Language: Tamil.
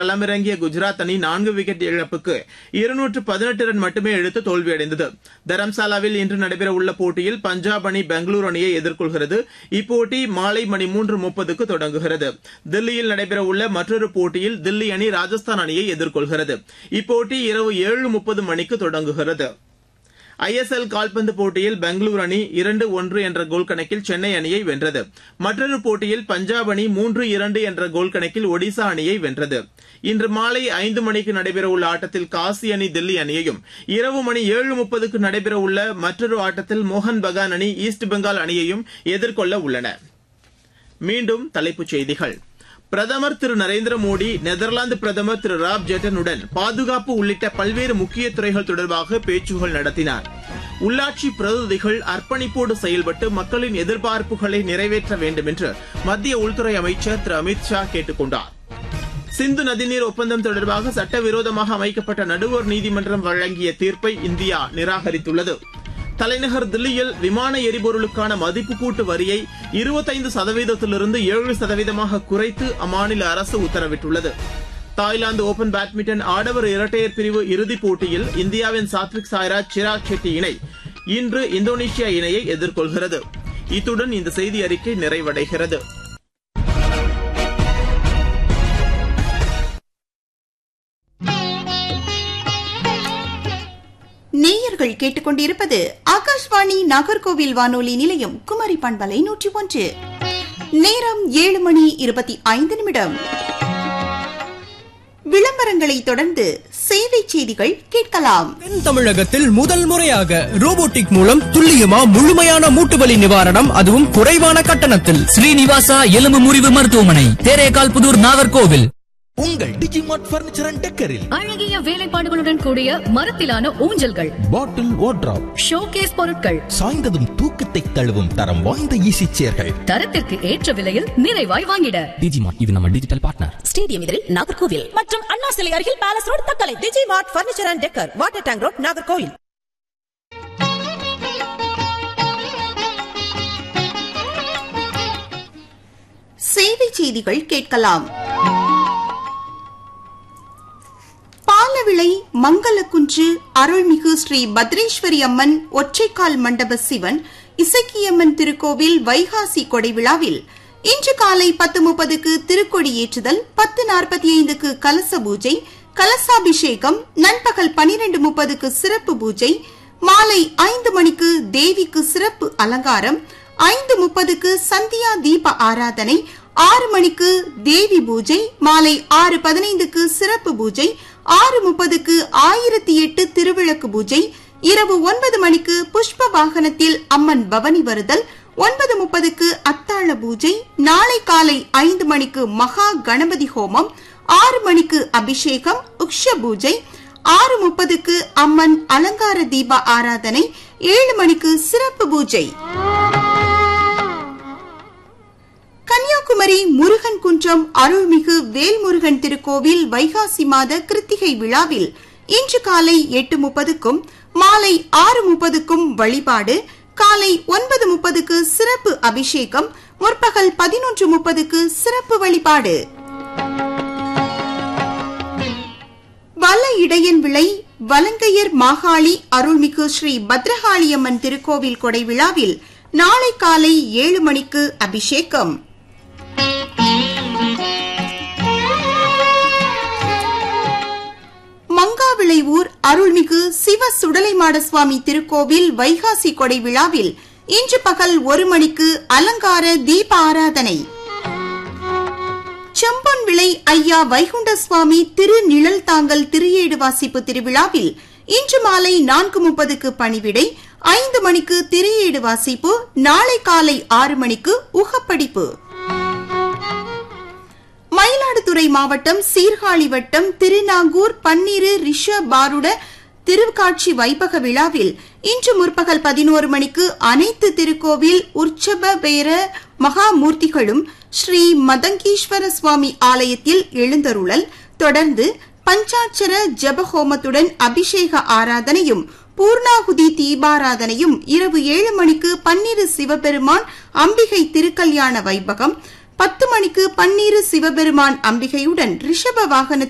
களமிறங்கிய குஜராத் அணி நான்கு விக்கெட் இழப்புக்கு இருநூற்று பதினெட்டு ரன் மட்டுமே எடுத்து தோல்வியடைந்தது தரம்சாலாவில் இன்று நடைபெறவுள்ள போட்டியில் பஞ்சாப் அணி பெங்களூரு அணியை எதிர்கொள்கிறது இப்போட்டி மாலை மணி மூன்று முப்பதுக்கு தொடங்குகிறது தில்லியில் நடைபெறவுள்ள மற்றொரு போட்டியில் தில்லி அணி ராஜஸ்தான் அணியை எதிர்கொள்கிறது இப்போட்டி இரவு ஏழு முப்பது மணிக்கு தொடங்குகிறது ஐஎஸ்எல் கால்பந்து போட்டியில் பெங்களூரு அணி இரண்டு ஒன்று என்ற கோல் கணக்கில் சென்னை அணியை வென்றது மற்றொரு போட்டியில் பஞ்சாப் அணி மூன்று இரண்டு என்ற கோல் கணக்கில் ஒடிசா அணியை வென்றது இன்று மாலை ஐந்து மணிக்கு நடைபெறவுள்ள ஆட்டத்தில் காசி அணி தில்லி அணியையும் இரவு மணி ஏழு முப்பதுக்கு நடைபெறவுள்ள மற்றொரு ஆட்டத்தில் மோகன் பகான் அணி ஈஸ்ட் பெங்கால் அணியையும் எதிர்கொள்ள உள்ளன மீண்டும் தலைப்புச் செய்திகள் பிரதமர் திரு நரேந்திர மோடி நெதர்லாந்து பிரதமர் திரு ராப் ஜெட்டனுடன் பாதுகாப்பு உள்ளிட்ட பல்வேறு முக்கிய துறைகள் தொடர்பாக பேச்சுகள் நடத்தினார் உள்ளாட்சி பிரதிநிதிகள் அர்ப்பணிப்போடு செயல்பட்டு மக்களின் எதிர்பார்ப்புகளை நிறைவேற்ற வேண்டும் என்று மத்திய உள்துறை அமைச்சர் திரு அமித் ஷா கேட்டுக் கொண்டார் சிந்து நதிநீர் ஒப்பந்தம் தொடர்பாக சட்டவிரோதமாக அமைக்கப்பட்ட நடுவர் நீதிமன்றம் வழங்கிய தீர்ப்பை இந்தியா நிராகரித்துள்ளது தலைநகர் தில்லியில் விமான எரிபொருளுக்கான மதிப்பு கூட்டு வரியை இருபத்தைந்து சதவீதத்திலிருந்து ஏழு சதவீதமாக குறைத்து அம்மாநில அரசு உத்தரவிட்டுள்ளது தாய்லாந்து ஓபன் பேட்மிண்டன் ஆடவர் இரட்டையர் பிரிவு இறுதிப் போட்டியில் இந்தியாவின் சாத்விக் சாய்ராஜ் சிராக் ஷெட்டி இணை இன்று இந்தோனேஷியா இணையை எதிர்கொள்கிறது இத்துடன் இந்த செய்தி அறிக்கை நிறைவடைகிறது நேயர்கள் கேட்டுக்கொண்டிருப்பது ஆகாஷ்வாணி நாகர்கோவில் வானொலி நிலையம் குமரி பண்பலை நூற்றி ஒன்று நேரம் ஏழு மணி இருபத்தி ஐந்து நிமிடம் விளம்பரங்களை தொடர்ந்து சேவை செய்திகள் கேட்கலாம் தென் தமிழகத்தில் முதல் முறையாக ரோபோட்டிக் மூலம் துல்லியமா முழுமையான மூட்டுவலி நிவாரணம் அதுவும் குறைவான கட்டணத்தில் ஸ்ரீனிவாசா எலும்பு முறிவு மருத்துவமனை தேரேகால் புதூர் நாகர்கோவில் உங்கள் டிஜிமார்ட் பர்னிச்சர் அண்ட் டெக்கரில் அழகிய வேலைப்பாடுகளுடன் கூடிய மரத்திலான ஊஞ்சல்கள் பாட்டில் வார்ட்ராப் ஷோகேஸ் பொருட்கள் சாய்ந்ததும் தூக்கத்தை தழுவும் தரம் வாய்ந்த ஈசி சேர்கள் தரத்திற்கு ஏற்ற விலையில் நிறைவாய் வாங்கிட டிஜிமார்ட் இது நம்ம டிஜிட்டல் பார்ட்னர் ஸ்டேடியம் எதிரில் நாகர்கோவில் மற்றும் அண்ணா சிலை அருகில் palace road Thuckalay DG mart furniture and decor water tank road Nagercoil சேவை செய்திகள் கேட்கலாம் பாலவிளை மங்களகுன்று அருள்மிகு ஸ்ரீ பத்ரேஸ்வரி அம்மன் ஒற்றைக்கால் மண்டப சிவன் இசக்கியம்மன் திருக்கோவில் வைகாசி கொடை விழாவில் இன்று காலை பத்து முப்பதுக்கு திருக்கொடி ஏற்றுதல் பத்து நாற்பத்தி ஐந்துக்கு கலச பூஜை கலசாபிஷேகம் நண்பகல் பனிரெண்டு முப்பதுக்கு சிறப்பு பூஜை மாலை ஐந்து மணிக்கு தேவிக்கு சிறப்பு அலங்காரம் ஐந்து முப்பதுக்கு சந்தியா தீப ஆராதனை ஆறு மணிக்கு தேவி பூஜை மாலை ஆறு பதினைந்துக்கு சிறப்பு பூஜை ஆறு முப்பதுக்கு ஆயிரத்தி எட்டு திருவிளக்கு பூஜை இரவு ஒன்பது மணிக்கு புஷ்ப வாகனத்தில் அம்மன் பவனி வருதல் ஒன்பது முப்பதுக்கு அத்தாள பூஜை நாளை காலை ஐந்து மணிக்கு மகா கணபதி ஹோமம் ஆறு மணிக்கு அபிஷேகம் உக்ஷ பூஜை ஆறு முப்பதுக்கு அம்மன் அலங்கார தீப ஆராதனை ஏழு மணிக்கு சிறப்பு பூஜை கன்னியாகுமரி முருகன் குன்றம் அருள்மிகு வேல்முருகன் திருக்கோவில் வைகாசி மாத கிருத்திகை விழாவில் இன்று காலை எட்டு முப்பதுக்கும் மாலை ஆறு முப்பதுக்கும் வழிபாடு காலை ஒன்பது முப்பதுக்கு சிறப்பு அபிஷேகம் முற்பகல் பதினொன்று முப்பதுக்கு சிறப்பு வழிபாடு வல இடையன் விளை வலங்கையர் மாகாளி அருள்மிகு ஸ்ரீ பத்ரகாளியம்மன் திருக்கோவில் கொடை விழாவில் நாளை காலை ஏழு மணிக்கு அபிஷேகம் மங்காவிளைவூர் அருள்மிகு சிவ சுடலைமாட சுவாமி திருக்கோவில் வைகாசி கொடை விழாவில் இன்று பகல் ஒரு மணிக்கு அலங்கார தீப ஆராதனை செம்பொன் விளை ஐயா வைகுண்ட சுவாமி திரு நிழல் தாங்கல் திரியேடு வாசிப்பு திருவிழாவில் இன்று மாலை நான்கு முப்பதுக்கு பணிவிடை ஐந்து மணிக்கு திரியேடு வாசிப்பு நாளை காலை ஆறு மணிக்கு உகப்படிப்பு மயிலாடுதுறை மாவட்டம் சீர்காழி வட்டம் திருநாங்கூர் பன்னீரு ரிஷ பாருட திருக்காட்சி வைபக விழாவில் இன்று முற்பகல் பதினோரு மணிக்கு அனைத்து திருக்கோவில் உற்சவ பேர மகாமூர்த்திகளும் ஸ்ரீ மதங்கீஸ்வர சுவாமி ஆலயத்தில் எழுந்தருளல் தொடர்ந்து பஞ்சாட்சர ஜபஹோமத்துடன் அபிஷேக ஆராதனையும் பூர்ணாகுதி தீபாராதனையும் இரவு ஏழு மணிக்கு பன்னிரு சிவபெருமான் அம்பிகை திருக்கல்யாண வைபகம் பத்து மணிக்கு பன்னீரு சிவபெருமான் அம்பிகையுடன் ரிஷப வாகன